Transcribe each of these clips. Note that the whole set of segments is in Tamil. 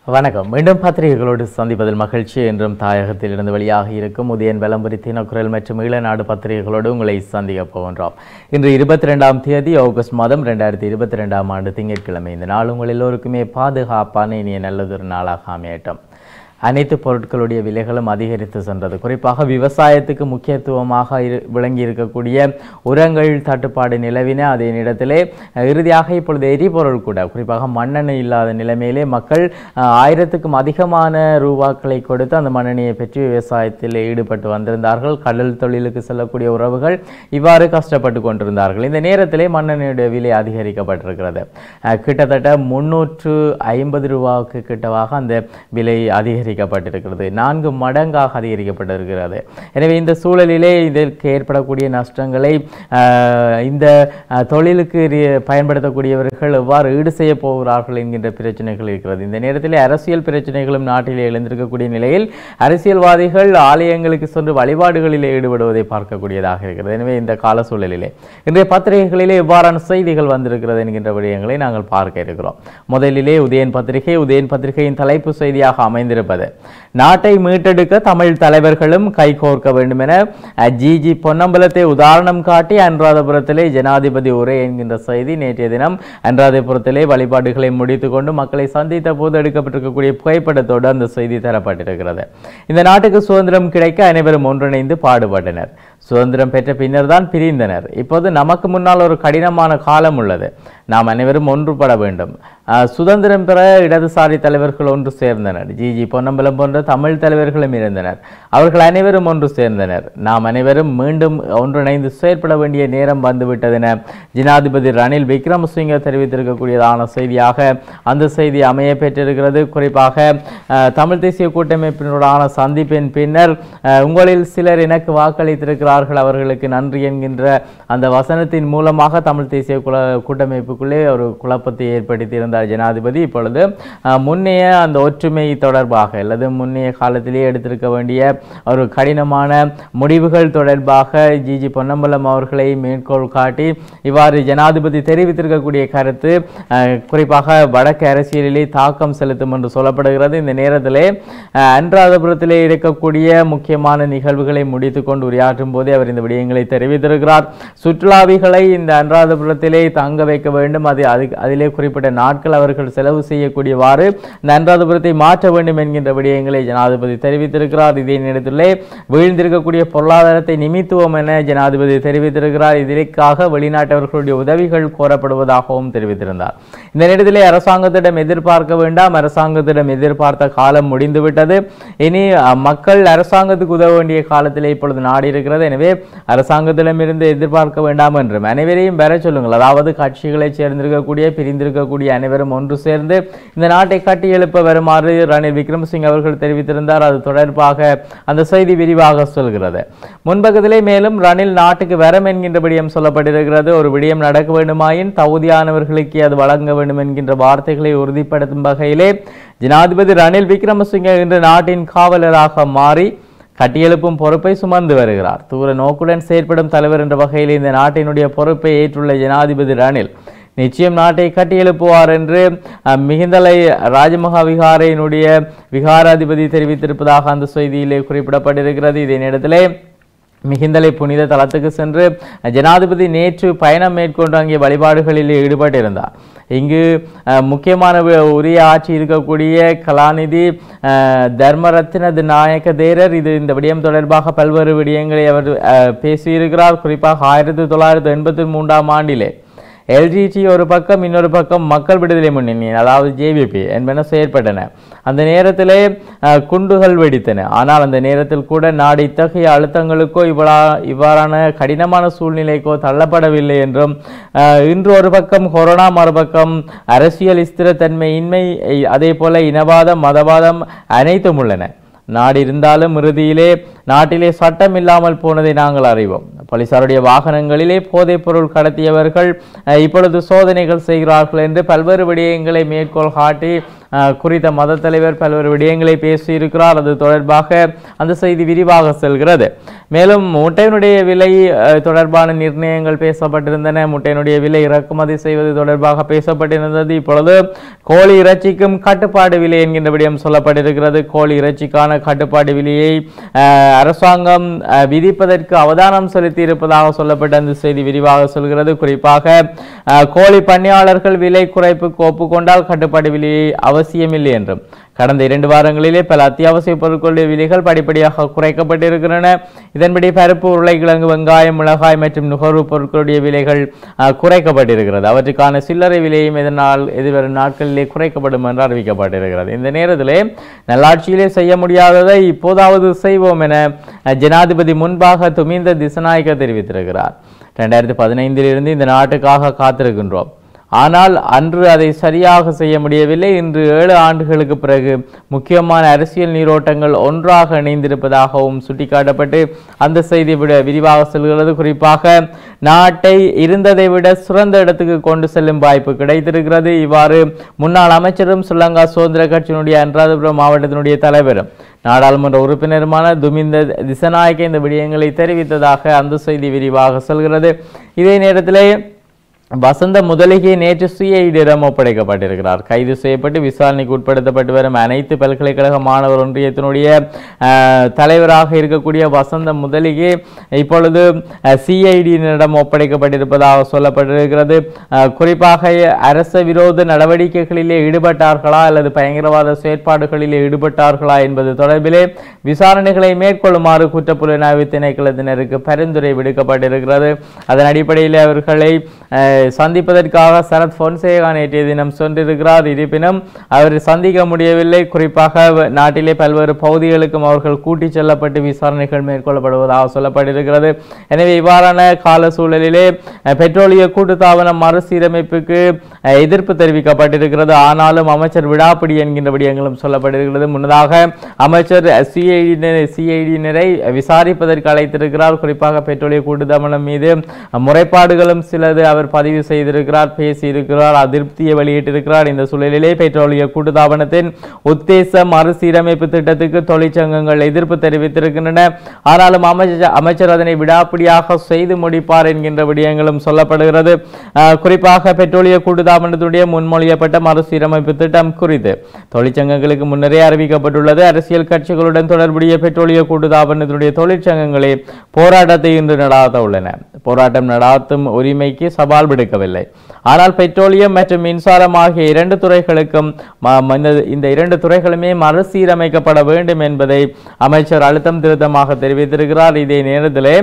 வணக்கம் மீண்டும் பத்திரிகைகளோடு சந்திப்பதில் மகிழ்ச்சி என்றும் தாயகத்தில் இருந்து வெளியாக இருக்கும் உதயன் விளம்பரி தினக்குரல் மற்றும் ஈழநாடு பத்திரிகைகளோடு உங்களை சந்திக்க போகின்றோம் இன்று இருபத்தி ரெண்டாம் தேதி ஆகஸ்ட் மாதம் ரெண்டாயிரத்தி இருபத்தி ரெண்டாம் ஆண்டு திங்கட்கிழமை இந்த நாள் உங்கள் எல்லோருக்குமே பாதுகாப்பான இனிய நல்லதொரு நாளாக அமையட்டும் அனைத்து பொருட்களுடைய விலைகளும் அதிகரித்து சென்றது குறிப்பாக விவசாயத்துக்கு முக்கியத்துவமாக இரு விளங்கி இருக்கக்கூடிய உரங்கள் தட்டுப்பாடு நிலவின அதே நேரத்திலே அஹ், இறுதியாக இப்பொழுது எரிபொருள் கூட குறிப்பாக மண்ணெண்ணெய் இல்லாத நிலைமையிலே மக்கள் அஹ், ஆயிரத்துக்கும் அதிகமான ரூபாக்களை கொடுத்து அந்த மண்ணெண்ணெயை பெற்று விவசாயத்தில் ஈடுபட்டு வந்திருந்தார்கள் கடல் தொழிலுக்கு செல்லக்கூடிய உறவுகள் இவ்வாறு கஷ்டப்பட்டு கொண்டிருந்தார்கள் இந்த நேரத்திலே மண்ணெண்ணெயுடைய விலை அதிகரிக்கப்பட்டிருக்கிறது அஹ், கிட்டத்தட்ட முன்னூற்று ஐம்பது ரூபாவுக்கு கிட்டவாக அந்த விலை அதிகரிக்கப்பட்டிருக்கிறது நான்கு மடங்காக அதிகரிக்கப்பட்டிருக்கிறது எனவே இந்த சூழலிலே இதற்கு ஏற்படக்கூடிய நஷ்டங்களை அஹ், இந்த அஹ், தொழிலுக்கு ரி- பயன்படுத்தக்கூடியவர்கள் எவ்வாறு ஈடு செய்ய போகிறார்கள் என்கின்ற பிரச்சனைகள் இருக்கிறது இந்த நேரத்தில் அரசியல் பிரச்சனைகளும் நாட்டிலே எழுந்திருக்கக்கூடிய நிலையில் அரசியல்வாதிகள் ஆலயங்களுக்கு சென்று வழிபாடுகளிலே ஈடுபடுவதை பார்க்கக்கூடியதாக இருக்கிறது எனவே இந்த கால சூழலிலே இன்றைய பத்திரிகைகளிலே இவ்வாறான செய்திகள் வந்திருக்கிறது என்கின்ற விடயங்களை நாங்கள் பார்க்க இருக்கிறோம் முதலிலே உதயன் பத்திரிகை உதயன் பத்திரிகையின் தலைப்பு செய்தியாக அமைந்திருப்பது நாட்டை மீட்டெடுக்க தமிழ் தலைவர்களும் கைகோர்க்க வேண்டும் என அஹ், ஜிஜி பொன்னம்பலத்தை உதாரணம் காட்டி அனுராதபுரத்திலே ஜனாதிபதி உரை என்கின்ற செய்தி நேற்றைய தினம் அனுராதபுரத்திலே வழிபாடுகளை முடித்துக் கொண்டு மக்களை சந்தித்த போது எடுக்கப்பட்டிருக்கக்கூடிய புகைப்படத்தோடு அந்த செய்தி தரப்பட்டிருக்கிறது இந்த நாட்டுக்கு சுதந்திரம் கிடைக்க அனைவரும் ஒன்றிணைந்து பாடுபட்டனர் சுதந்திரம் பெற்ற பின்னர் தான் பிரிந்தனர் இப்போது நமக்கு முன்னால் ஒரு கடினமான காலம் உள்ளது நாம் அனைவரும் ஒன்றுபட வேண்டும் அஹ், சுதந்திரம் பெற இடதுசாரி தலைவர்கள் ஒன்று சேர்ந்தனர் ஜிஜி பொன்னம்பலம் போன்ற தமிழ் தலைவர்களும் இருந்தனர் அவர்கள் அனைவரும் ஒன்று சேர்ந்தனர் நாம் அனைவரும் மீண்டும் ஒன்றிணைந்து செயற்பட வேண்டிய நேரம் வந்துவிட்டதென ஜனாதிபதி ரணில் விக்ரமசிங்க தெரிவித்திருக்கக்கூடியதான செய்தியாக அந்த செய்தி அமைய பெற்றிருக்கிறது குறிப்பாக அஹ், தமிழ் தேசிய கூட்டமைப்பினருடான சந்திப்பின் பின்னர் அஹ், உங்களில் சிலர் எனக்கு வாக்களித்திருக்கிறார்கள் அவர்களுக்கு நன்றி என்கின்ற அந்த வசனத்தின் மூலமாக தமிழ் தேசிய குல கூட்டமைப்புக்குள்ளே ஒரு குழப்பத்தை ஏற்படுத்தியிருந்தார் ஜனாதிபதி இப்பொழுது அஹ், முன்னைய அந்த ஒற்றுமை தொடர்பாக அல்லது முன்னைய காலத்திலே எடுத்திருக்க வேண்டிய ஒரு கடினமான முடிவுகள் தொடர்பாக ஜிஜி பொன்னம்பலம் அவர்களை மேற்கோள் காட்டி இவ்வாறு ஜனாதிபதி தெரிவித்திருக்கக்கூடிய கருத்து அஹ், குறிப்பாக வடக்கு அரசியலிலே தாக்கம் செலுத்தும் என்று சொல்லப்படுகிறது இந்த நேரத்திலே அஹ், அனுராதபுரத்திலே இருக்கக்கூடிய முக்கியமான நிகழ்வுகளை முடித்துக்கொண்டு உரையாற்றும் போதே அவர் இந்த விடயங்களை தெரிவித்திருக்கிறார் சுற்றுலாவிகளை இந்த அனுராதபுரத்திலே தங்க வைக்க வேண்டும் அது அது அதிலே குறிப்பிட்ட நாட்கள் அவர்கள் செலவு செய்யக்கூடியவாறு இந்த அனுராதபுரத்தை மாற்ற வேண்டும் என்கின்ற விடயங்களை ஜனாதிபதி தெரிவித்திருக்கிறார் இதே நேரத்திலே வீழ்ந்திருக்கக்கூடிய பொருளாதாரத்தை நிமித்துவோம் என ஜனாதிபதி தெரிவித்திருக்கிறார் இதற்காக வெளிநாட்டவர்களுடைய உதவிகள் கோரப்படுவதாகவும் தெரிவித்திருந்தார் இந்த நேரத்திலே அரசாங்கத்திடம் எதிர்பார்க்க வேண்டாம் அரசாங்கத்திடம் எதிர்பார்த்த காலம் முடிந்துவிட்டது இனி அஹ், மக்கள் அரசாங்கத்துக்கு உதவ வேண்டிய காலத்திலே இப்பொழுது நாடு இருக்கிறது எனவே அரசாங்கத்திடமிருந்து எதிர்பார்க்க வேண்டாம் என்றும் அனைவரையும் பெற சொல்லுங்கள் அதாவது கட்சிகளை சேர்ந்திருக்கக்கூடிய பிரிந்திருக்கக்கூடிய அனைவரும் ஒன்று சேர்ந்து இந்த நாட்டை கட்டி எழுப்ப வருமாறு ரணில் விக்ரமசிங்க அவர்கள் தெரிவித்திருந்தார் அது தொடர்பாக அந்த செய்தி விரிவாக சொல்கிறது முன்பக்கத்திலே மேலும் ரணில் நாட்டுக்கு வரம் என்கின்ற விடயம் சொல்லப்பட்டிருக்கிறது ஒரு விடயம் நடக்க வேண்டுமாயின் தகுதியானவர்களுக்கு அது வழங்க வேண்டும் என்கின்ற வார்த்தைகளை உறுதிப்படுத்தும் வகையிலே ஜனாதிபதி ரணில் விக்ரமசிங்க இன்று நாட்டின் காவலராக மாறி கட்டியெழுப்பும் பொறுப்பை சுமந்து வருகிறார் தூர நோக்குடன் செயற்படும் தலைவர் என்ற வகையில் இந்த நாட்டினுடைய பொறுப்பை ஏற்றுள்ள ஜனாதிபதி ரணில் நிச்சயம் நாட்டை கட்டியெழுப்புவார் என்று அஹ், மிகுந்தலை ராஜமகா விகாரையினுடைய விகாராதிபதி தெரிவித்திருப்பதாக அந்த செய்தியிலே குறிப்பிடப்பட்டிருக்கிறது இதே நேரத்திலே மிகுந்தலை புனித தலத்துக்கு சென்று ஜனாதிபதி நேற்று பயணம் மேற்கொண்டு அங்கே வழிபாடுகளில் ஈடுபட்டிருந்தார் இங்கு அஹ், முக்கியமான வி- உரிய ஆட்சி இருக்கக்கூடிய கலாநிதி அஹ், தர்மரத்ன தி நாயக்க தேரர் இது இந்த விடயம் தொடர்பாக பல்வேறு விடயங்களை அவர் அஹ், பேசியிருக்கிறார் குறிப்பாக ஆயிரத்தி தொள்ளாயிரத்தி எண்பத்தி மூன்றாம் ஆண்டிலே எல்ஜிடி ஒரு பக்கம் இன்னொரு பக்கம் மக்கள் விடுதலை முன்னணி அதாவது ஜேவிபி என்பன செயற்பட்டன அந்த நேரத்திலே அஹ், குண்டுகள் வெடித்தன ஆனால் அந்த நேரத்தில் கூட நாடு இத்தகைய அழுத்தங்களுக்கோ இவ்வளா இவ்வாறான கடினமான சூழ்நிலைக்கோ தள்ளப்படவில்லை என்றும் அஹ், இன்று ஒரு பக்கம் கொரோனா மறுபக்கம் அரசியல் ஸ்திரத்தன்மை இன்மை இ- அதே போல இனவாதம் மதவாதம் அனைத்தும் உள்ளன நாடு இருந்தாலும் இறுதியிலே நாட்டிலே சட்டம் இல்லாமல் போனதை நாங்கள் அறிவோம் போலீசாருடைய வாகனங்களிலே போதைப் பொருள் கடத்தியவர்கள் அஹ், இப்பொழுது சோதனைகள் செய்கிறார்கள் என்று பல்வேறு விடயங்களை மேற்கோள் காட்டி அஹ், குறித்த மத தலைவர் பல்வேறு விடயங்களை பேசியிருக்கிறார் அது தொடர்பாக அந்த செய்தி விரிவாக செல்கிறது மேலும் முட்டையினுடைய விலை அஹ், தொடர்பான நிர்ணயங்கள் பேசப்பட்டிருந்தன முட்டையினுடைய விலை இறக்குமதி செய்வது தொடர்பாக பேசப்பட்டிருந்தது இப்பொழுது கோழி இறைச்சிக்கும் கட்டுப்பாடு விலை என்கின்ற விடயம் சொல்லப்பட்டிருக்கிறது கோழி இறைச்சிக்கான கட்டுப்பாடு விலையை அஹ், அரசாங்கம் அஹ், விதிப்பதற்கு அவதானம் செலுத்தி இருப்பதாக சொல்லப்பட்ட அந்த செய்தி விரிவாக சொல்கிறது குறிப்பாக அஹ், கோழி பண்ணையாளர்கள் விலை குறைப்புக்கு ஒப்புக்கொண்டால் கட்டுப்பாடு விலையை அவசியமில்லை என்றும் கடந்த இரண்டு வாரங்களிலே பல அத்தியாவசிய பொருட்களுடைய விலைகள் படிப்படியாக குறைக்கப்பட்டிருக்கின்றன இதன்படி பருப்பு உருளைக்கிழங்கு வெங்காயம் மிளகாய் மற்றும் நுகர்வுப் பொருட்களுடைய விலைகள் அஹ், குறைக்கப்பட்டிருக்கிறது அவற்றுக்கான சில்லறை விலையும் இதனால் எதிர்வரும் நாட்களிலே குறைக்கப்படும் என்று அறிவிக்கப்பட்டிருக்கிறது இந்த நேரத்திலே நல்லாட்சியிலே செய்ய முடியாததை இப்போதாவது செய்வோம் என அஹ், ஜனாதிபதி முன்பாக துமிந்த திசநாயக்க தெரிவித்திருக்கிறார் ரெண்டாயிரத்தி பதினைந்திலிருந்து இந்த நாட்டுக்காக காத்திருக்கின்றோம் ஆனால் அன்று அதை சரியாக செய்ய முடியவில்லை இன்று ஏழு ஆண்டுகளுக்கு பிறகு முக்கியமான அரசியல் நீரோட்டங்கள் ஒன்றாக இணைந்திருப்பதாகவும் சுட்டிக்காட்டப்பட்டு அந்த செய்தி விட விரிவாக செல்கிறது குறிப்பாக நாட்டை இருந்ததை விட சிறந்த இடத்துக்கு கொண்டு செல்லும் வாய்ப்பு கிடைத்திருக்கிறது இவ்வாறு முன்னாள் அமைச்சரும் ஸ்ரீலங்கா சுதந்திர கட்சியினுடைய அனுராதபுரம் மாவட்டத்தினுடைய தலைவரும் நாடாளுமன்ற உறுப்பினருமான துமிந்த திசநாயக்க இந்த விடயங்களை தெரிவித்ததாக அந்த செய்தி விரிவாக செல்கிறது இதே நேரத்திலே வசந்த முதலிகை நேற்று சிஐடியிடம் ஒப்படைக்கப்பட்டிருக்கிறார் கைது செய்யப்பட்டு விசாரணைக்கு உட்படுத்தப்பட்டு வரும் அனைத்து பல்கலைக்கழக மாணவர் ஒன்றியத்தினுடைய அஹ், தலைவராக இருக்கக்கூடிய வசந்த முதலிகை இப்பொழுது சிஐடியினரிடம் ஒப்படைக்கப்பட்டிருப்பதாக சொல்லப்பட்டிருக்கிறது அஹ், குறிப்பாக அரச விரோத நடவடிக்கைகளிலே ஈடுபட்டார்களா அல்லது பயங்கரவாத செயற்பாடுகளிலே ஈடுபட்டார்களா என்பது தொடர்பிலே விசாரணைகளை மேற்கொள்ளுமாறு குற்றப்புலனாய்வு திணைக்களத்தினருக்கு பரிந்துரை விடுக்கப்பட்டிருக்கிறது அதன் அடிப்படையில் அவர்களை அஹ், சந்திப்பதற்காக சரத் பொன்சேகா நேற்றைய தினம் சென்றிருக்கிறார் இருப்பினும் அவர் சந்திக்க முடியவில்லை குறிப்பாக வ- நாட்டிலே பல்வேறு பகுதிகளுக்கும் அவர்கள் கூட்டிச் செல்லப்பட்டு விசாரணைகள் மேற்கொள்ளப்படுவதாக சொல்லப்பட்டிருக்கிறது எனவே இவ்வாறான கால சூழலிலே அஹ், பெட்ரோலிய கூட்டுத்தாபனம் மறுசீரமைப்புக்கு அஹ், எதிர்ப்பு தெரிவிக்கப்பட்டிருக்கிறது ஆனாலும் அமைச்சர் விடாப்பிடி என்கின்ற விடயங்களும் சொல்லப்பட்டிருக்கிறது முன்னதாக அமைச்சர் சிஐடி சிஐடியினரை விசாரிப்பதற்கு அழைத்திருக்கிறார் குறிப்பாக பெட்ரோலிய கூட்டுத்தாபனம் மீது முறைப்பாடுகளும் சிலது அவர் பதிவு செய்திருக்கிறார் பேசியிருக்கிறார் அதிருப்தியை வெளியிட்டிருக்கிறார் இந்த சூழலிலே பெட்ரோலிய கூட்டுத்தாபனத்தின் உத்தேச மறுசீரமைப்பு திட்டத்துக்கு தொழிற்சங்கங்கள் எதிர்ப்பு தெரிவித்திருக்கின்றன ஆனாலும் அமைச்சர் அமைச்சர் அதனை விடாப்பிடியாக செய்து முடிப்பார் என்கின்ற விடயங்களும் சொல்லப்படுகிறது அஹ், குறிப்பாக பெட்ரோலிய கூட்டுத்தாபனத்துடைய முன்மொழியப்பட்ட மறுசீரமைப்பு திட்டம் குறித்து தொழிற்சங்கங்களுக்கு முன்னரே அறிவிக்கப்பட்டுள்ளது அரசியல் கட்சிகளுடன் தொடர்புடைய பெட்ரோலிய கூட்டுத்தாபனத்தினுடைய தொழிற்சங்கங்களே போராட்டத்தை இன்று நடாத்த உள்ளன போராட்டம் நடாத்தும் உரிமைக்கு சவால் விடுக்கவில்லை ஆனால் பெட்ரோலியம் மற்றும் மின்சாரம் ஆகிய இரண்டு துறைகளுக்கும் ம- ம- இந்த- இந்த இரண்டு துறைகளுமே மறுசீரமைக்கப்பட வேண்டும் என்பதை அமைச்சர் அழுத்தம் திருத்தமாக தெரிவித்திருக்கிறார் இதே நேரத்திலே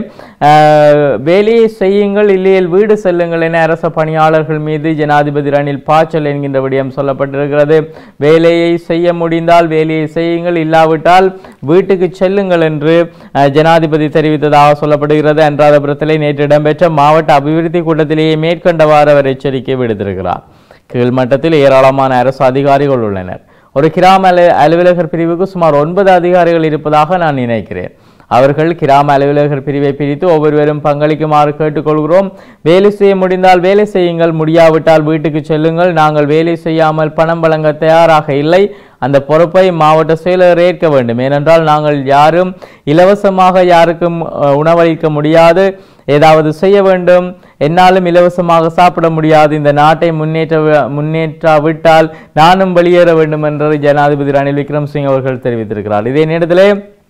அஹ், வேலையை செய்யுங்கள் இல்லையில் வீடு செல்லுங்கள் என அரச பணியாளர்கள் மீது ஜனாதிபதி ரணில் பாய்ச்சல் என்கின்ற விடயம் சொல்லப்பட்டிருக்கிறது வேலையை செய்ய முடிந்தால் வேலையை செய்யுங்கள் இல்லாவிட்டால் வீட்டுக்கு செல்லுங்கள் என்று அஹ், ஜனாதிபதி தெரிவித்ததாக சொல்லப்படுகிறது அன்றாதபுரத்திலே நேற்று இடம்பெற்ற மாவட்ட அபிவிருத்தி கூட்டத்திலேயே மேற்கண்டவாறு அவர் எச்சரிக்கை விடுத்திருக்கிறார் கீழ்மட்டத்தில் ஏராளமான அரசு அதிகாரிகள் உள்ளனர் ஒரு கிராம அலு- அலுவலகர் பிரிவுக்கு சுமார் ஒன்பது அதிகாரிகள் இருப்பதாக நான் நினைக்கிறேன் அவர்கள் கிராம அலுவலகர் பிரிவை பிரித்து ஒவ்வொருவரும் பங்களிக்குமாறு கேட்டுக்கொள்கிறோம் வேலை செய்ய முடிந்தால் வேலை செய்யுங்கள் முடியாவிட்டால் வீட்டுக்கு செல்லுங்கள் நாங்கள் வேலை செய்யாமல் பணம் வழங்க தயாராக இல்லை அந்த பொறுப்பை மாவட்ட செயலர் ஏற்க வேண்டும் ஏனென்றால் நாங்கள் யாரும் இலவசமாக யாருக்கும் அஹ், உணவளிக்க முடியாது ஏதாவது செய்ய வேண்டும் என்னாலும் இலவசமாக சாப்பிட முடியாது இந்த நாட்டை முன்னேற்ற முன்னேற்றாவிட்டால் நானும் வெளியேற வேண்டும் என்று ஜனாதிபதி ரணில் விக்ரம்சிங் அவர்கள் தெரிவித்திருக்கிறார் இதே நேரத்திலே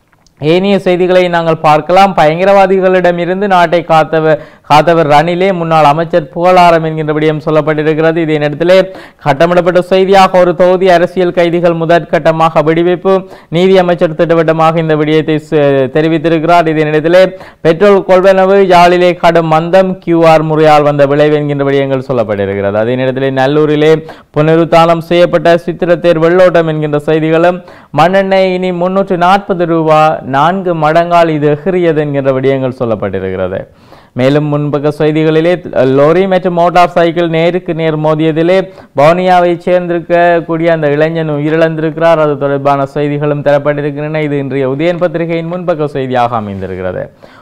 ஏனைய செய்திகளை நாங்கள் பார்க்கலாம் பயங்கரவாதிகளிடமிருந்து நாட்டை காத்தவர் காத்தவர் ரணிலே முன்னாள் அமைச்சர் புகழாரம் என்கின்ற விடயம் சொல்லப்பட்டிருக்கிறது இதே நேரத்திலே கட்டமிடப்பட்ட செய்தியாக ஒரு தொகுதி அரசியல் கைதிகள் முதற்கட்டமாக விடுவிப்பு நீதி அமைச்சர் திட்டவட்டமாக இந்த விடயத்தை ச- தெரிவித்திருக்கிறார் இதே நேரத்திலே பெட்ரோல் கொள்வனவு யாழிலே கடும் மந்தம் கியூஆர் முறையால் வந்த விளைவு என்கின்ற விடயங்கள் சொல்லப்பட்டிருக்கிறது அதே நேரத்திலே நல்லூரிலே புனருத்தானம் செய்யப்பட்ட சித்திரத்தேர் வெள்ளோட்டம் என்கின்ற செய்திகளும் மண்ணெண்ணெய் இனி முன்னூற்று நாற்பது ரூபா நான்கு மடங்கால் இது எகிறியது என்கின்ற விடயங்கள் சொல்லப்பட்டிருக்கிறது மேலும் முன்பக்க செய்திகளிலே லோரி மற்றும் மோட்டார் சைக்கிள் நேருக்கு நேர் மோதியதிலே பவுனியாவை சேர்ந்திருக்கக்கூடிய அந்த இளைஞன் உயிரிழந்திருக்கிறார் அது தொடர்பான செய்திகளும் தரப்பட்டிருக்கின்றன இது இன்றைய உதயன் பத்திரிகையின் முன்பக்க செய்தியாக அமைந்திருக்கிறது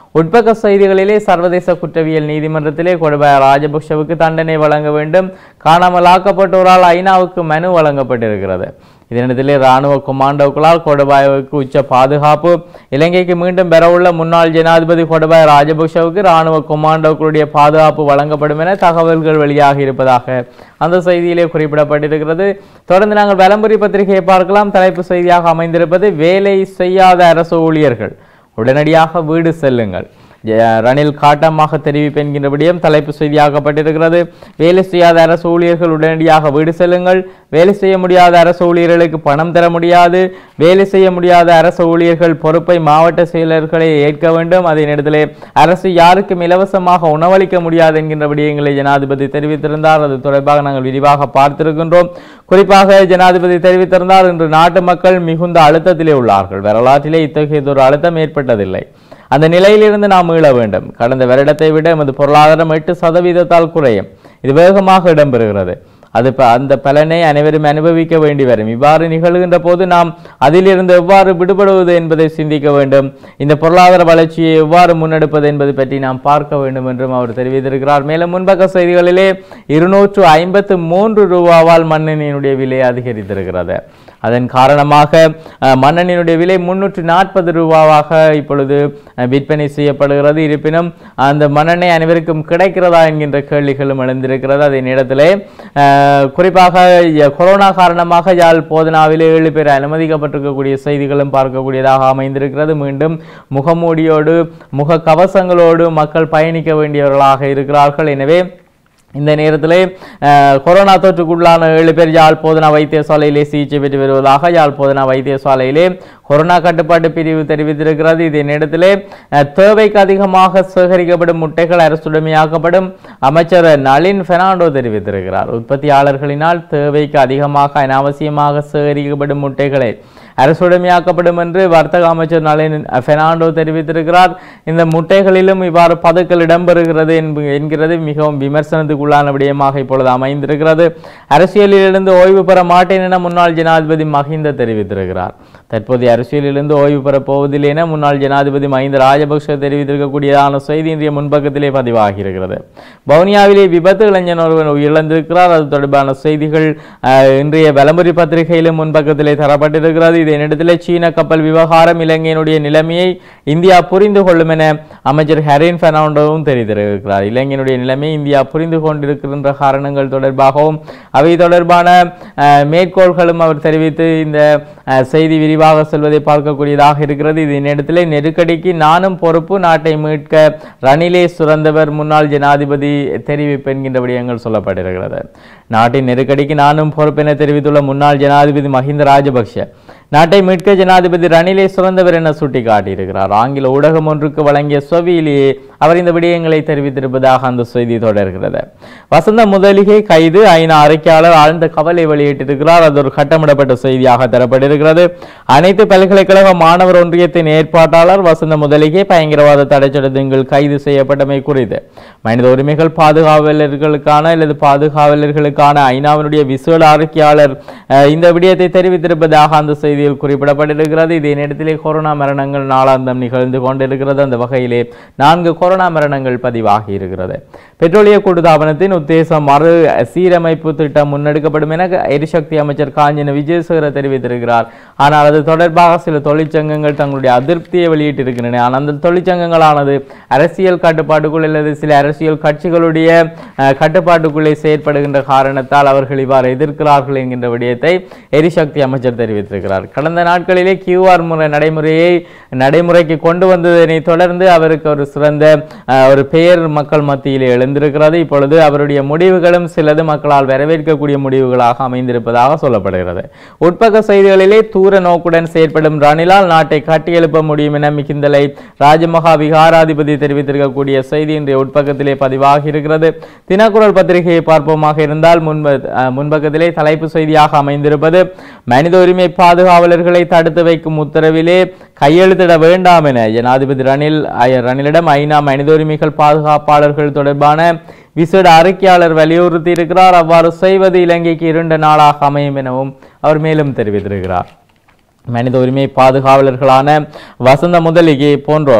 உட்பக்க செய்திகளிலே சர்வதேச குற்றவியல் நீதிமன்றத்திலே கோடபாய ராஜபக்ஷவுக்கு தண்டனை வழங்க வேண்டும் காணாமல் ஆக்கப்பட்டோரால் ஐநாவுக்கு மனு வழங்கப்பட்டிருக்கிறது இதனிடத்திலே இராணுவ கொமாண்டோக்களால் கோடபாயவுக்கு உச்ச பாதுகாப்பு இலங்கைக்கு மீண்டும் பெறவுள்ள முன்னாள் ஜனாதிபதி கோடபாய ராஜபக்ஷவுக்கு இராணுவ கொமாண்டோக்களுடைய பாதுகாப்பு வழங்கப்படும் என தகவல்கள் வெளியாகி இருப்பதாக அந்த செய்தியிலே குறிப்பிடப்பட்டிருக்கிறது தொடர்ந்து நாங்கள் வலம்புரி பத்திரிகையை பார்க்கலாம் தலைப்பு செய்தியாக அமைந்திருப்பது வேலை செய்யாத அரசு ஊழியர்கள் உடனடியாக வீடு செல்லுங்கள் ஜ- ரணில் காட்டமாக தெரிவிப்பு என்கின்ற விடயம் தலைப்பு செய்தியாக்கப்பட்டிருக்கிறது வேலை செய்யாத அரசு ஊழியர்கள் உடனடியாக வீடு செல்லுங்கள் வேலை செய்ய முடியாத அரசு ஊழியர்களுக்கு பணம் தர முடியாது வேலை செய்ய முடியாத அரசு ஊழியர்கள் பொறுப்பை மாவட்ட செயலர்களை ஏற்க வேண்டும் அதே நேரத்திலே அரசு யாருக்கும் இலவசமாக உணவளிக்க முடியாது என்கின்ற விடயங்களை ஜனாதிபதி தெரிவித்திருந்தார் அது தொடர்பாக நாங்கள் விரிவாக பார்த்திருக்கின்றோம் குறிப்பாக ஜனாதிபதி தெரிவித்திருந்தார் இன்று நாட்டு மக்கள் மிகுந்த அழுத்தத்திலே உள்ளார்கள் வரலாற்றிலே இத்தகையதொரு அழுத்தம் ஏற்பட்டதில்லை அந்த நிலையிலிருந்து நாம் மீள வேண்டும் கடந்த வருடத்தை விட எமது பொருளாதாரம் எட்டு சதவீதத்தால் குறையும் இது வேகமாக இடம்பெறுகிறது அது ப- அந்த பலனை அனைவரும் அனுபவிக்க வேண்டி வரும் இவ்வாறு நிகழ்கின்ற போது நாம் அதிலிருந்து எவ்வாறு விடுபடுவது என்பதை சிந்திக்க வேண்டும் இந்த பொருளாதார வளர்ச்சியை எவ்வாறு முன்னெடுப்பது என்பது பற்றி நாம் பார்க்க வேண்டும் என்றும் அவர் தெரிவித்திருக்கிறார் மேலும் முன்பக்க செய்திகளிலே இருநூற்று ஐம்பத்து மூன்று ரூபாவால் மண்ணெண்ணினுடைய விலை அதிகரித்திருக்கிறது அதன் காரணமாக அஹ், மண்ணெண்ணினுடைய விலை முன்னூற்று நாற்பது ரூபாவாக இப்பொழுது அஹ், விற்பனை செய்யப்படுகிறது இருப்பினும் அந்த மண்ணெண்ணெய் அனைவருக்கும் கிடைக்கிறதா என்கின்ற கேள்விகளும் எழுந்திருக்கிறது அதே நேரத்திலே அஹ், குறிப்பாக ய- கொரோனா காரணமாக யாழ் போதனாவிலே ஏழு பேர் அனுமதிக்கப்பட்டிருக்கக்கூடிய செய்திகளும் பார்க்கக்கூடியதாக அமைந்திருக்கிறது மீண்டும் முகமூடியோடு முக கவசங்களோடு மக்கள் பயணிக்க வேண்டியவர்களாக இருக்கிறார்கள் எனவே இந்த நேரத்திலே அஹ், கொரோனா தொற்றுக்குள்ளான ஏழு பேர் யாழ் போதனா வைத்தியசாலையிலே சிகிச்சை பெற்று வருவதாக யாழ் போதனா வைத்தியசாலையிலே கொரோனா கட்டுப்பாட்டு பிரிவு தெரிவித்திருக்கிறது இதே நேரத்திலே அஹ், தேவைக்கு அதிகமாக சேகரிக்கப்படும் முட்டைகள் அரசுடைமையாக்கப்படும் அமைச்சர் நளின் பெர்னாண்டோ தெரிவித்திருக்கிறார் உற்பத்தியாளர்களினால் தேவைக்கு அதிகமாக அனாவசியமாக சேகரிக்கப்படும் முட்டைகளை அரசுடைமையாக்கப்படும் என்று வர்த்தக அமைச்சர் நளின் பெர்னாண்டோ தெரிவித்திருக்கிறார் இந்த முட்டைகளிலும் இவ்வாறு பதுக்கல் இடம்பெறுகிறது என்ப- என்கிறது மிகவும் விமர்சனத்துக்குள்ளான விடயமாக இப்பொழுது அமைந்திருக்கிறது அரசியலிலிருந்து ஓய்வு பெற மாட்டேன் என முன்னாள் ஜனாதிபதி மஹிந்த தெரிவித்திருக்கிறார் தற்போதைய அரசியலிலிருந்து ஓய்வு பெறப் போவதில்லை என முன்னாள் ஜனாதிபதி மஹிந்த ராஜபக்ஷ தெரிவித்திருக்கக்கூடியதான செய்தி இன்றைய முன்பக்கத்திலே பதிவாகியிருக்கிறது வவுனியாவிலே விபத்து இளைஞன் ஒருவன் உயிரிழந்திருக்கிறார் அது தொடர்பான செய்திகள் அஹ், இன்றைய வலம்புரி பத்திரிகையிலும் முன்பக்கத்திலே தரப்பட்டிருக்கிறது இதே நேரத்திலே சீன கப்பல் விவகாரம் இலங்கையினுடைய நிலைமையை இந்தியா புரிந்து கொள்ளும் என அமைச்சர் ஹரின் பெர்னாண்டோவும் தெரிவித்திருக்கிறார் இலங்கையினுடைய நிலைமை இந்தியா புரிந்து கொண்டிருக்கின்ற காரணங்கள் தொடர்பாகவும் அவை தொடர்பான அஹ், மேற்கோள்களும் அவர் தெரிவித்து இந்த அஹ், செய்தி விரிவாக செல்வதை பார்க்கக்கூடியதாக இருக்கிறது இதே நேரத்திலே நெருக்கடிக்கு நானும் பொறுப்பு நாட்டை மீட்க ரணிலே சுரந்தவர் முன்னாள் ஜனாதிபதி தெரிவிப்பு என்கின்ற விடயங்கள் சொல்லப்பட்டிருக்கிறது நாட்டின் நெருக்கடிக்கு நானும் பொறுப்பென தெரிவித்துள்ள முன்னாள் ஜனாதிபதி மஹிந்த ராஜபக்ஷ நாட்டை மீட்க ஜனாதிபதி ரணிலே சுரந்தவர் என சுட்டிக்காட்டியிருக்கிறார் ஆங்கில ஊடகம் ஒன்றுக்கு வழங்கிய செவியிலேயே அவர் இந்த விடயங்களை தெரிவித்திருப்பதாக அந்த செய்தி தொடர்கிறது வசந்த முதலிகை கைது ஐநா அறிக்கையாளர் ஆழ்ந்த கவலை வெளியிட்டிருக்கிறார் அது ஒரு கட்டமிடப்பட்ட செய்தியாக தரப்பட்டிருக்கிறது அனைத்து பல்கலைக்கழக மாணவர் ஒன்றியத்தின் ஏற்பாட்டாளர் வசந்த முதலிகை பயங்கரவாத தடைச்சட்டத்தின் கைது செய்யப்பட்டமை குறித்து மனித உரிமைகள் பாதுகாவலர்களுக்கான அல்லது பாதுகாவலர்களுக்கான ஐநாவினுடைய விசேட அறிக்கையாளர் அஹ், இந்த விடயத்தை தெரிவித்திருப்பதாக அந்த செய்தியில் குறிப்பிடப்பட்டிருக்கிறது இதே நேரத்திலே கொரோனா மரணங்கள் நாளாந்தம் நிகழ்ந்து கொண்டிருக்கிறது அந்த வகையிலே நான்கு கொரோனா மரணங்கள் பதிவாகி இருக்கிறது பெட்ரோலிய கூட்டுத்தாபனத்தின் உத்தேச மறு சீரமைப்பு திட்டம் முன்னெடுக்கப்படும் என எரிசக்தி அமைச்சர் காஞ்சன விஜயசேகர தெரிவித்திருக்கிறார் ஆனால் அது தொடர்பாக சில தொழிற்சங்கங்கள் தங்களுடைய அதிருப்தியை வெளியிட்டிருக்கின்றன ஆனால் அந்த தொழிற்சங்கங்களானது அரசியல் கட்டுப்பாட்டுக்குள் அல்லது சில அரசியல் கட்சிகளுடைய அஹ், கட்டுப்பாட்டுக்குள்ளே செயற்படுகின்ற காரணத்தால் அவர்கள் இவ்வாறு எதிர்க்கிறார்கள் என்கின்ற விடயத்தை எரிசக்தி அமைச்சர் தெரிவித்திருக்கிறார் கடந்த நாட்களிலே கியூஆர் முறை நடைமுறையை நடைமுறைக்கு கொண்டு வந்ததனை தொடர்ந்து அவருக்கு ஒரு சிறந்த அஹ், ஒரு பெயர் மக்கள் மத்தியிலே எழுந்திருக்கிறது இப்பொழுது அவருடைய முடிவுகளும் சிலது மக்களால் வரவேற்கக்கூடிய முடிவுகளாக அமைந்திருப்பதாக சொல்லப்படுகிறது உட்பக்க செய்திகளிலே தூர நோக்குடன் செயற்படும் ரணிலால் நாட்டை கட்டியெழுப்ப முடியும் என மிகுந்தலை ராஜமகா விகாராதிபதி தெரிவித்திருக்கக்கூடிய செய்தி இன்றைய உட்பக்கத்திலே பதிவாகி இருக்கிறது தினக்குரல் பத்திரிகையை பார்ப்போமாக இருந்தால் முன்ப அஹ், முன்பக்கத்திலே தலைப்பு செய்தியாக அமைந்திருப்பது மனித உரிமை பாதுகாவலர்களை தடுத்து வைக்கும் உத்தரவிலே கையெழுத்திட வேண்டாம் என ஜனாதிபதி ரணில் ஐ- ரணிலிடம் ஐநா மனித உரிமைகள் பாதுகாப்பாளர்கள் தொடர்பான விசேட அறிக்கையாளர் வலியுறுத்தி இருக்கிறார் அவ்வாறு செய்வது இலங்கைக்கு இருண்ட நாளாக அமையும் எனவும் அவர் மேலும் தெரிவித்திருக்கிறார் மனித உரிமை பாதுகாவலர்களான வசந்த முதலிகை போன்றோர்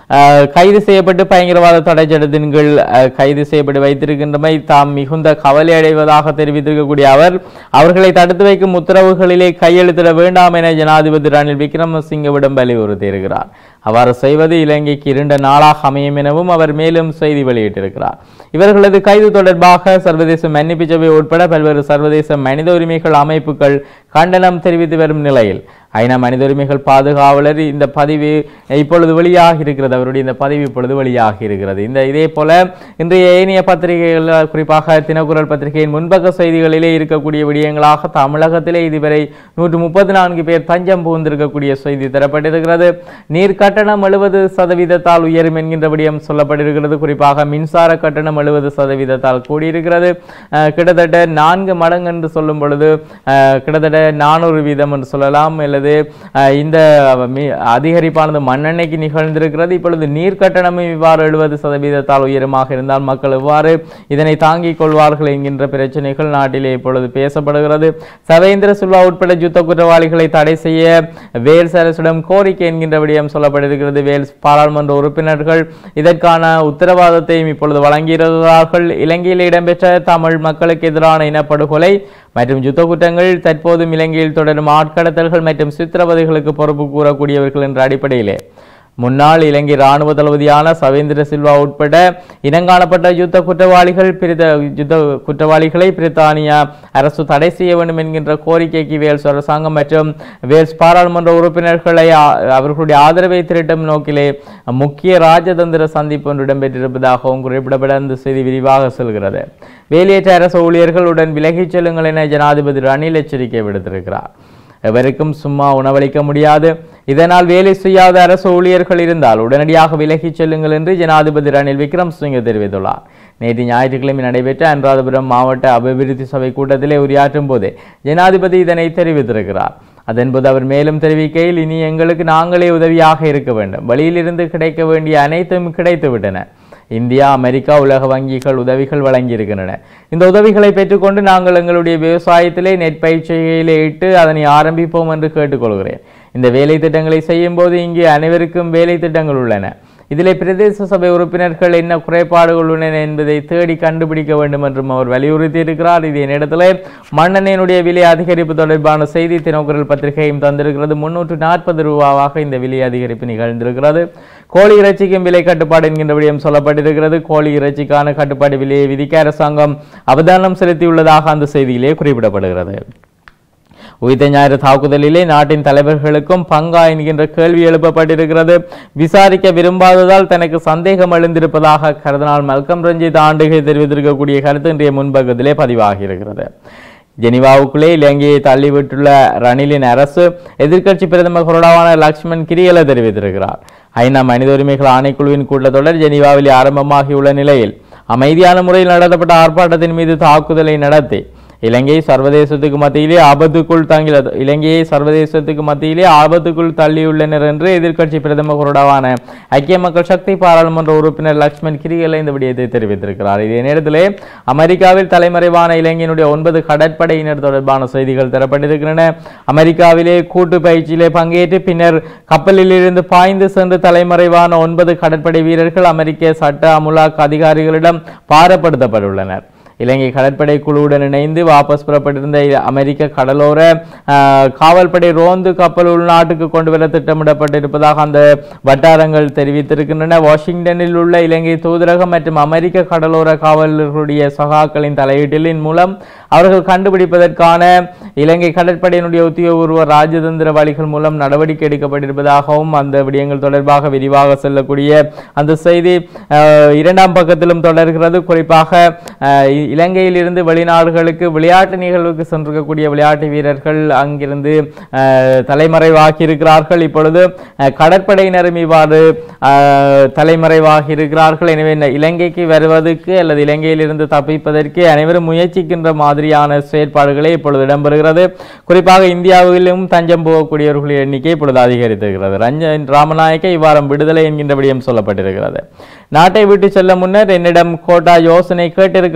அஹ், கைது செய்யப்பட்டு பயங்கரவாத தடை சட்டத்தின் கீழ் அஹ், கைது செய்யப்பட்டு வைத்திருக்கின்றமை தாம் மிகுந்த கவலை அடைவதாக தெரிவித்திருக்கக்கூடிய அவர் அவர்களை தடுத்து வைக்கும் உத்தரவுகளிலே கையெழுத்திட வேண்டாம் என ஜனாதிபதி ரணில் விக்ரமசிங்கவிடம் வலியுறுத்தியிருக்கிறார் அவ்வாறு செய்வது இலங்கைக்கு இருண்ட நாளாக அமையும் எனவும் அவர் மேலும் செய்தி வெளியிட்டிருக்கிறார் இவர்களது கைது தொடர்பாக சர்வதேச மன்னிப்பு சபை உட்பட பல்வேறு சர்வதேச மனித உரிமைகள் அமைப்புகள் கண்டனம் தெரிவித்து வரும் நிலையில் ஐநா மனித உரிமைகள் பாதுகாவலர் இந்த பதிவு இப்பொழுது வெளியாகி இருக்கிறது அவருடைய இந்த பதிவு இப்பொழுது வெளியாகி இருக்கிறது இந்த இதே போல இன்றைய ஏனைய பத்திரிகைகள் குறிப்பாக தினக்குரல் பத்திரிகையின் முன்பக்க செய்திகளிலே இருக்கக்கூடிய விடயங்களாக தமிழகத்திலே இதுவரை நூற்று முப்பத்தி நான்கு பேர் தஞ்சம் புகுந்திருக்கக்கூடிய செய்தி தரப்பட்டிருக்கிறது நீர் கட்டணம் எழுபது சதவீதத்தால் உயரும் என்கின்ற விடயம் சொல்லப்பட்டிருக்கிறது குறிப்பாக மின்சார கட்டணம் எழுபது சதவீதத்தால் கூடியிருக்கிறது அஹ், கிட்டத்தட்ட நான்கு மடங்கு என்று சொல்லும் பொழுது அஹ், கிட்டத்தட்ட நானூறு வீதம் என்று சொல்லலாம் அல்லது அஹ், இந்த மி- அதிகரிப்பானது மண்ணெண்ணெய்க்கு நிகழ்ந்திருக்கிறது இப்பொழுது நீர் கட்டணமும் இவ்வாறு எழுபது சதவீதத்தால் உயரமாக இருந்தால் மக்கள் எவ்வாறு இதனை தாங்கிக் கொள்வார்கள் என்கின்ற பிரச்சனைகள் நாட்டிலே இப்பொழுது பேசப்படுகிறது சவேந்திர சில்வா உட்பட யுத்த குற்றவாளிகளை தடை செய்ய வேல்ஸ் அரசிடம் கோரிக்கை என்கின்ற விடயம் சொல்லப்பட்டிருக்கிறது வேல்ஸ் பாராளுமன்ற உறுப்பினர்கள் இதற்கான உத்தரவாதத்தையும் இப்பொழுது வழங்கியிருக்கிறார்கள் இலங்கையில் இடம்பெற்ற தமிழ் மக்களுக்கு எதிரான இனப்படுகொலை மற்றும் யுத்த குற்றங்கள் தற்போதும் இலங்கையில் தொடரும் ஆட்கடத்தல்கள் மற்றும் சித்திரவதைகளுக்கு பொறுப்பு கூறக்கூடியவர்கள் என்ற அடிப்படையிலே முன்னாள் இலங்கை இராணுவ தளபதியான சவேந்திர சில்வா உட்பட இனங்காணப்பட்ட யுத்த குற்றவாளிகள் பிரித்த யுத்த குற்றவாளிகளை பிரித்தானியா அரசு தடை செய்ய வேண்டும் என்கின்ற கோரிக்கைக்கு வேல்ஸ் அரசாங்கம் மற்றும் வேல்ஸ் பாராளுமன்ற உறுப்பினர்களை ஆ- அவர்களுடைய ஆதரவை திரட்டும் நோக்கிலே முக்கிய ராஜதந்திர சந்திப்பு ஒன்று இடம்பெற்றிருப்பதாகவும் குறிப்பிடப்பட அந்த செய்தி விரிவாக செல்கிறது வேலையற்ற அரசு ஊழியர்களுடன் விலகிச் செல்லுங்கள் என ஜனாதிபதி ரணில் எச்சரிக்கை விடுத்திருக்கிறார் எவருக்கும் சும்மா உணவளிக்க முடியாது இதனால் வேலை செய்யாத அரசு ஊழியர்கள் இருந்தால் உடனடியாக விலகிச் செல்லுங்கள் என்று ஜனாதிபதி ரணில் விக்ரமசிங்கே தெரிவித்துள்ளார் நேற்று ஞாயிற்றுக்கிழமை நடைபெற்ற அனுராதபுரம் மாவட்ட அபிவிருத்தி சபை கூட்டத்திலே உரையாற்றும் போதே ஜனாதிபதி இதனை தெரிவித்திருக்கிறார் அதன்போது அவர் மேலும் தெரிவிக்கையில் இனி எங்களுக்கு நாங்களே உதவியாக இருக்க வேண்டும் வெளியிலிருந்து கிடைக்க வேண்டிய அனைத்தும் கிடைத்துவிட்டன இந்தியா அமெரிக்கா உலக வங்கிகள் உதவிகள் வழங்கியிருக்கின்றன இந்த உதவிகளை பெற்றுக்கொண்டு நாங்கள் எங்களுடைய விவசாயத்திலே நெற்பயிற்சியிலே இட்டு அதனை ஆரம்பிப்போம் என்று கேட்டுக்கொள்கிறேன் இந்த வேலை திட்டங்களை செய்யும் போது இங்கே அனைவருக்கும் வேலை திட்டங்கள் உள்ளன இதிலே பிரதேச சபை உறுப்பினர்கள் என்ன குறைபாடுகள் உள்ளன என்பதை தேடி கண்டுபிடிக்க வேண்டும் என்றும் அவர் வலியுறுத்தி இருக்கிறார் இதே நேரத்தில் மண்ணெண்ணெயினுடைய விலை அதிகரிப்பு தொடர்பான செய்தி தினக்குரல் பத்திரிகையும் தந்திருக்கிறது முன்னூற்று நாற்பது ரூபாவாக இந்த விலை அதிகரிப்பு நிகழ்ந்திருக்கிறது கோழி இறைச்சிக்கும் விலை கட்டுப்பாடு என்கின்ற விடயம் சொல்லப்பட்டிருக்கிறது கோழி இறைச்சிக்கான கட்டுப்பாடு விலையை விதிக்க அரசாங்கம் அவதானம் செலுத்தியுள்ளதாக அந்த செய்தியிலே குறிப்பிடப்படுகிறது உயிர்த்த ஞாயிறு தாக்குதலிலே நாட்டின் தலைவர்களுக்கும் பங்கா என்கின்ற கேள்வி எழுப்பப்பட்டிருக்கிறது விசாரிக்க விரும்பாததால் தனக்கு சந்தேகம் எழுந்திருப்பதாக கருதினால் மல்கம் ரஞ்சித் ஆண்டுகை தெரிவித்திருக்கக்கூடிய கருத்து இன்றைய முன்பக்கத்திலே பதிவாகியிருக்கிறது ஜெனிவாவுக்குள்ளே இலங்கையை தள்ளிவிட்டுள்ள ரணிலின் அரசு எதிர்க்கட்சி பிரதமர் கொறடாவான லக்ஷ்மண் கிரியல தெரிவித்திருக்கிறார் ஐநா மனித உரிமைகள் ஆணைக்குழுவின் கூட்டத்தொடர் ஜெனீவாவில் ஆரம்பமாகியுள்ள நிலையில் அமைதியான முறையில் நடத்தப்பட்ட ஆர்ப்பாட்டத்தின் மீது தாக்குதலை நடத்தி இலங்கை சர்வதேசத்துக்கு மத்தியிலே ஆபத்துக்குள் தங்கி இலங்கையை சர்வதேசத்துக்கு மத்தியிலே ஆபத்துக்குள் தள்ளியுள்ளனர் என்று எதிர்க்கட்சி பிரதம கொறடாவான ஐக்கிய மக்கள் சக்தி பாராளுமன்ற உறுப்பினர் லக்ஷ்மண் கிரிகல இந்த விடயத்தை தெரிவித்திருக்கிறார் இதே நேரத்திலே அமெரிக்காவில் தலைமறைவான இலங்கையினுடைய ஒன்பது கடற்படையினர் தொடர்பான செய்திகள் தரப்பட்டிருக்கின்றன அமெரிக்காவிலே கூட்டு பயிற்சியிலே பங்கேற்று பின்னர் கப்பலில் இருந்து பாய்ந்து சென்று தலைமறைவான ஒன்பது கடற்படை வீரர்கள் அமெரிக்க சட்ட அமுலாக்க அதிகாரிகளிடம் பாரப்படுத்தப்பட்டுள்ளனர் இலங்கை கடற்படை குழுவுடன் இணைந்து வாபஸ் புறப்பட்டிருந்த அமெரிக்க கடலோர ஆஹ், காவல்படை ரோந்து கப்பல் உள்நாட்டுக்கு கொண்டு வர திட்டமிடப்பட்டிருப்பதாக அந்த வட்டாரங்கள் தெரிவித்திருக்கின்றன வாஷிங்டனில் உள்ள இலங்கை தூதரகம் மற்றும் அமெரிக்க கடலோர காவலர்களுடைய சகாக்களின் தலையீட்டிலின் மூலம் அவர்கள் கண்டுபிடிப்பதற்கான இலங்கை கடற்படையினுடைய உத்தியோகபூர்வ ராஜதந்திர வழிகள் மூலம் நடவடிக்கை எடுக்கப்பட்டிருப்பதாகவும் அந்த விடயங்கள் தொடர்பாக விரிவாக செல்லக்கூடிய அந்த செய்தி ஆஹ், இரண்டாம் பக்கத்திலும் தொடர்கிறது குறிப்பாக ஆஹ், இ- இலங்கையில் இருந்து வெளிநாடுகளுக்கு விளையாட்டு நிகழ்வுக்கு சென்றிருக்கக்கூடிய விளையாட்டு வீரர்கள் அங்கிருந்து ஆஹ், தலைமறைவாகி இருக்கிறார்கள் இப்பொழுது ஆஹ், கடற்படையினரும் இவ்வாறு ஆஹ், தலைமறைவாகி இருக்கிறார்கள் எனவே இந்த இலங்கைக்கு வருவதற்கு அல்லது இலங்கையிலிருந்து தப்பிப்பதற்கு அனைவரும் முயற்சிக்கின்ற மாதிரியான செயற்பாடுகளே இப்பொழுது இடம்பெறுகிறது குறிப்பாக இந்தியாவிலும் தஞ்சம் போகக்கூடியவர்களுடைய எண்ணிக்கை இப்பொழுது அதிகரித்திருக்கிறது ரஞ்சன் ராமநாயக்க இவ்வாரம் விடுதலை என்கின்ற விடயம் சொல்லப்பட்டிருக்கிறது நாட்டை விட்டு செல்ல முன்னர் என்னிடம் கோட்டா யோசனை கேட்டிருக்க வேண்டும் என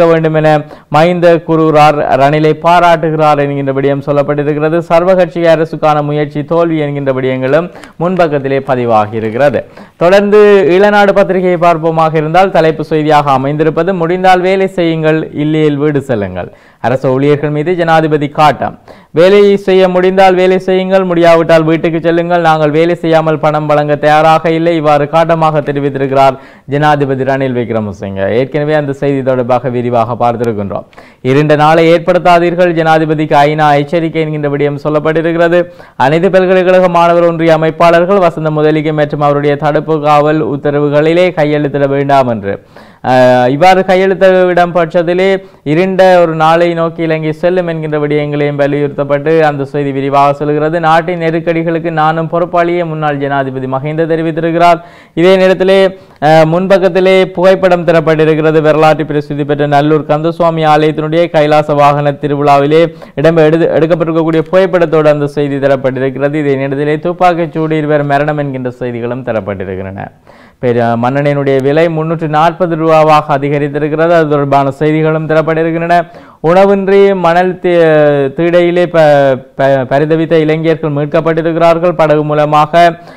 என மஹிந்த கூறுகிறார் ரணிலை பாராட்டுகிறார் என்கின்ற விடயம் சொல்லப்பட்டிருக்கிறது சர்வகட்சி அரசுக்கான முயற்சி தோல்வி என்கின்ற விடயங்களும் முன்பக்கத்திலே பதிவாகி இருக்கிறது தொடர்ந்து இளநாடு பத்திரிகையை பார்ப்போமாக இருந்தால் தலைப்பு செய்தியாக அமைந்திருப்பது முடிந்தால் வேலை செய்யுங்கள் இல்லையில் வீடு செல்லுங்கள் அரசு ஊழியர்கள் மீது ஜனாதிபதி காட்டம் வேலை செய்ய முடிந்தால் வேலை செய்யுங்கள் முடியாவிட்டால் வீட்டுக்கு செல்லுங்கள் நாங்கள் வேலை செய்யாமல் பணம் வழங்க தயாராக இல்லை இவ்வாறு காட்டமாக தெரிவித்திருக்கிறார் ஜனாதிபதி ரணில் விக்ரமசிங்க ஏற்கனவே அந்த செய்தி தொடர்பாக விரிவாக பார்த்திருக்கின்றோம் இரண்டு நாளை ஏற்படுத்தாதீர்கள் ஜனாதிபதிக்கு ஐநா எச்சரிக்கை என்கின்ற விடயம் சொல்லப்பட்டிருக்கிறது அனைத்து பல்கலைக்கழக மாணவர் ஒன்றிய அமைப்பாளர்கள் வசந்த முதலிகை மற்றும் அவருடைய தடுப்பு காவல் உத்தரவுகளிலே கையெழுத்திட வேண்டாம் என்று அஹ், இவ்வாறு கையெழுத்திடம் பட்சத்திலே இருண்ட ஒரு நாளை நோக்கி இலங்கை செல்லும் என்கின்ற விடயங்களையும் வலியுறுத்தப்பட்டு அந்த செய்தி விரிவாக சொல்கிறது நாட்டின் நெருக்கடிகளுக்கு நானும் பொறுப்பாளியே முன்னாள் ஜனாதிபதி மஹிந்த தெரிவித்திருக்கிறார் இதே நேரத்திலே அஹ், முன்பக்கத்திலே புகைப்படம் தரப்பட்டிருக்கிறது வரலாற்று பிரசித்தி பெற்ற நல்லூர் கந்தசுவாமி ஆலயத்தினுடைய கைலாச வாகன திருவிழாவிலே இடம் எடு எடுக்கப்பட்டிருக்கக்கூடிய புகைப்படத்தோடு அந்த செய்தி தரப்பட்டிருக்கிறது இதே நேரத்திலே துப்பாக்கிச் சூடு இருவர் மரணம் என்கின்ற செய்திகளும் தரப்பட்டிருக்கின்றன பெரிய மன்னனினுடைய விலை முன்னூற்று நாற்பது ரூபாவாக அதிகரித்திருக்கிறது அது தொடர்பான செய்திகளும் தரப்பட்டிருக்கின்றன உணவின்றி மணல் தீ- தீடையிலே ப ப- பரிதவித்த இளைஞர்கள் மீட்கப்பட்டிருக்கிறார்கள் படகு மூலமாக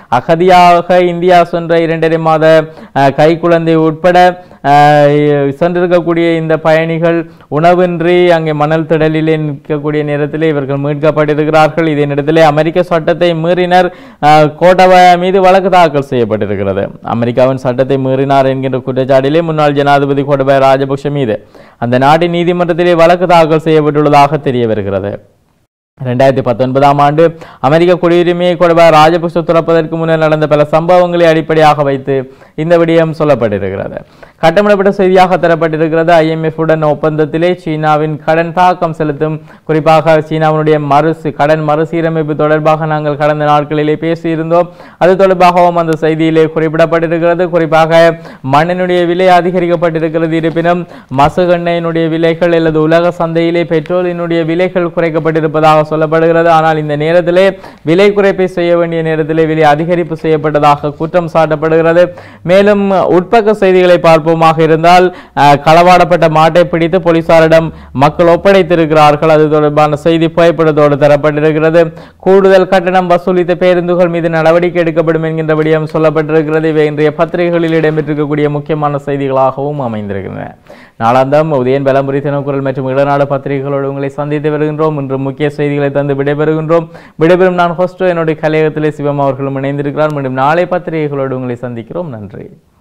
அகதியாக இந்தியா சென்ற இரண்டரை மாத அஹ், கைக்குழந்தை உட்பட அஹ், சென்றிருக்கக்கூடிய இந்த பயணிகள் உணவின்றி அங்கே மணல் திடலிலே நிற்கக்கூடிய நேரத்திலே இவர்கள் மீட்கப்பட்டிருக்கிறார்கள் இதே நேரத்திலே அமெரிக்க சட்டத்தை மீறினர் அஹ், கோட்டபாய மீது வழக்கு தாக்கல் செய்யப்பட்டிருக்கிறது அமெரிக்காவின் சட்டத்தை மீறினார் என்கின்ற குற்றச்சாட்டிலே முன்னாள் ஜனாதிபதி கோட்டபாய ராஜபக்ஷ மீது அந்த நாட்டின் நீதிமன்றத்திலே வழக்கு தாக்கல் செய்யப்பட்டுள்ளதாக தெரிய வருகிறது ரெண்டாயிரத்தி பத்தொன்பதாம் ஆண்டு அமெரிக்க குடியுரிமையை கொடுப்பார் ராஜபக்ஷ துறப்பதற்கு முன்னர் நடந்த பல சம்பவங்களை அடிப்படையாக வைத்து இந்த விடயம் சொல்லப்பட்டிருக்கிறது கட்டமிடப்பட்ட செய்தியாக தரப்பட்டிருக்கிறது IMF உடன் ஒப்பந்தத்திலே சீனாவின் கடன் தாக்கம் செலுத்தும் குறிப்பாக சீனாவினுடைய மறு கடன் மறுசீரமைப்பு தொடர்பாக நாங்கள் கடந்த நாட்களிலே பேசியிருந்தோம் அது தொடர்பாகவும் அந்த செய்தியிலே குறிப்பிடப்பட்டிருக்கிறது குறிப்பாக மண்ணினுடைய விலை அதிகரிக்கப்பட்டிருக்கிறது இருப்பினும் மசுகெண்ணெயினுடைய விலைகள் அல்லது உலக சந்தையிலே பெட்ரோலினுடைய விலைகள் குறைக்கப்பட்டிருப்பதாக சொல்லப்படுகிறது ஆனால் இந்த நேரத்திலே விலை குறைப்பை செய்ய வேண்டிய நேரத்திலே விலை அதிகரிப்பு செய்யப்பட்டதாக குற்றம் சாட்டப்படுகிறது மேலும் உட்பக்க செய்திகளை பார்ப்போமாக இருந்தால் அஹ், களவாடப்பட்ட மாட்டை பிடித்து போலீசாரிடம் மக்கள் ஒப்படைத்திருக்கிறார்கள் அது தொடர்பான செய்தி புகைப்படத்தோடு தரப்பட்டிருக்கிறது கூடுதல் கட்டணம் வசூலித்த பேருந்துகள் மீது நடவடிக்கை எடுக்கப்படும் என்கின்ற விடயம் சொல்லப்பட்டிருக்கிறது இவை இன்றைய பத்திரிகைகளில் இடம்பெற்றிருக்கக்கூடிய முக்கியமான செய்திகளாகவும் அமைந்திருக்கின்றன நாளாந்தம் உதயன் பலமுறை தினக்குரல் மற்றும் இளநாடு பத்திரிகைகளோடு உங்களை சந்தித்து வருகின்றோம் இன்று முக்கிய செய்திகளை தந்து விடைபெறுகின்றோம் விடைபெறும் நான் ஹோஸ்டோ என்னுடைய கலையகத்திலே சிவம் அவர்களும் இணைந்திருக்கிறார் மீண்டும் நாளை பத்திரிகைகளோடு உங்களை சந்திக்கிறோம் நன்றி